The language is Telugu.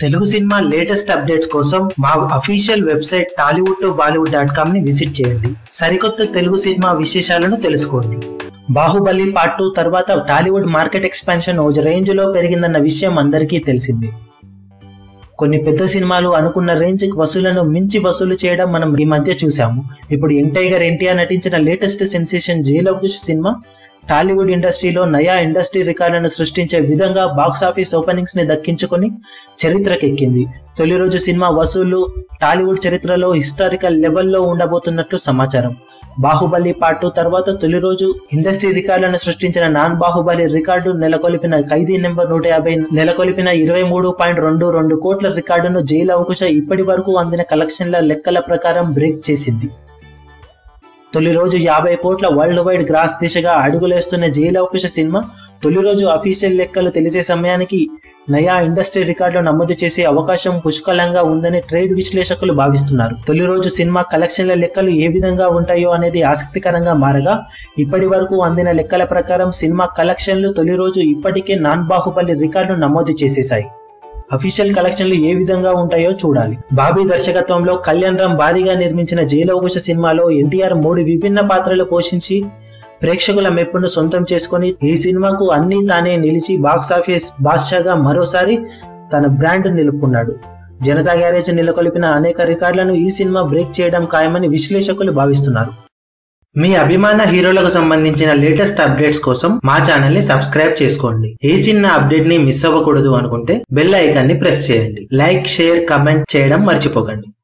తెలుగు సినిమా లేటెస్ట్ అప్డేట్స్ కోసం మా official website Tollywood to Bollywood dot com ని విజిట్ చేయండి సరికొత్త తెలుగు సినిమా విశేషాలను తెలుసుకోండి బాహుబలి పార్ట్ టూ తర్వాత టాలీవుడ్ మార్కెట్ ఎక్స్పాన్షన్ ఓ రేంజ్ లో పెరిగిందన్న విషయం అందరికీ తెలిసింది కొన్ని పెద్ద సినిమాలు అనుకున్న రేంజ్ వసూలను మించి వసూలు చేయడం మనం ఈ మధ్య చూసాము ఇప్పుడు యంగ్ టైగర్ ఎన్టీఆర్ నటించిన లేటెస్ట్ సెన్సేషన్ జైలవకుష్ సినిమా టాలీవుడ్ ఇండస్ట్రీలో నయా ఇండస్ట్రీ రికార్డులను సృష్టించే విధంగా బాక్స్ ఆఫీస్ ఓపెనింగ్స్ ని దక్కించుకొని చరిత్రకెక్కింది తొలి రోజు సినిమా వసూళ్లు టాలీవుడ్ చరిత్రలో హిస్టారికల్ లెవెల్లో ఉండబోతున్నట్లు సమాచారం బాహుబలి పార్ట్ టూ తర్వాత తొలి రోజు ఇండస్ట్రీ రికార్డులను సృష్టించిన నాన్ బాహుబలి రికార్డు నెలకొల్పిన ఖైదీ నెంబర్ నూట యాభై నెలకొల్పిన ఇరవై మూడు పాయింట్ రెండు రెండు కోట్ల రికార్డును జైలు అవకాశ ఇప్పటి వరకు అందిన కలెక్షన్ల లెక్కల ప్రకారం బ్రేక్ చేసింది తొలి రోజు యాభై కోట్ల వరల్డ్ వైడ్ గ్రాస్ దిశగా అడుగులేస్తున్న జైలు అవకాశ సినిమా తొలి రోజు అఫీషియల్ లెక్కలు తెలిసే సమయానికి నయా ఇండస్ట్రీ రికార్డులు నమోదు చేసే అవకాశం పుష్కలంగా ఉందని ట్రేడ్ విశ్లేషకులు భావిస్తున్నారు తొలి రోజు సినిమా కలెక్షన్ల లెక్కలు ఏ విధంగా ఉంటాయో అనేది ఆసక్తికరంగా మారగా ఇప్పటి వరకు అందిన లెక్కల ప్రకారం సినిమా కలెక్షన్లు తొలి రోజు ఇప్పటికే నాన్ బాహుబలి రికార్డు నమోదు చేసేశాయి అఫీషియల్ కలెక్షన్లు ఏ విధంగా ఉంటాయో చూడాలి బాబీ దర్శకత్వంలో కళ్యాణ్ రామ్ భారీగా నిర్మించిన జైలవకుశ సినిమాలో ఎన్టీఆర్ మూడు విభిన్న పాత్రలు పోషించి ప్రేక్షకుల మెప్పును సొంతం చేసుకొని ఈ సినిమాకు అన్ని తానే నిలిచి బాక్సాఫీస్ బాద్షాగా మరోసారి తన బ్రాండ్ నిలుపుకున్నాడు జనతా గ్యారేజ్ నెలకొల్పిన అనేక రికార్డులను ఈ సినిమా బ్రేక్ చేయడం ఖాయమని విశ్లేషకులు భావిస్తున్నారు మీ అభిమాన హీరోలకు సంబంధించిన లేటెస్ట్ అప్డేట్స్ కోసం మా ఛానల్ ని సబ్స్క్రైబ్ చేసుకోండి ఏ చిన్న అప్డేట్ ని మిస్ అవ్వకూడదు అనుకుంటే బెల్ ఐకాన్ ని ప్రెస్ చేయండి లైక్ షేర్ కమెంట్ చేయడం మర్చిపోకండి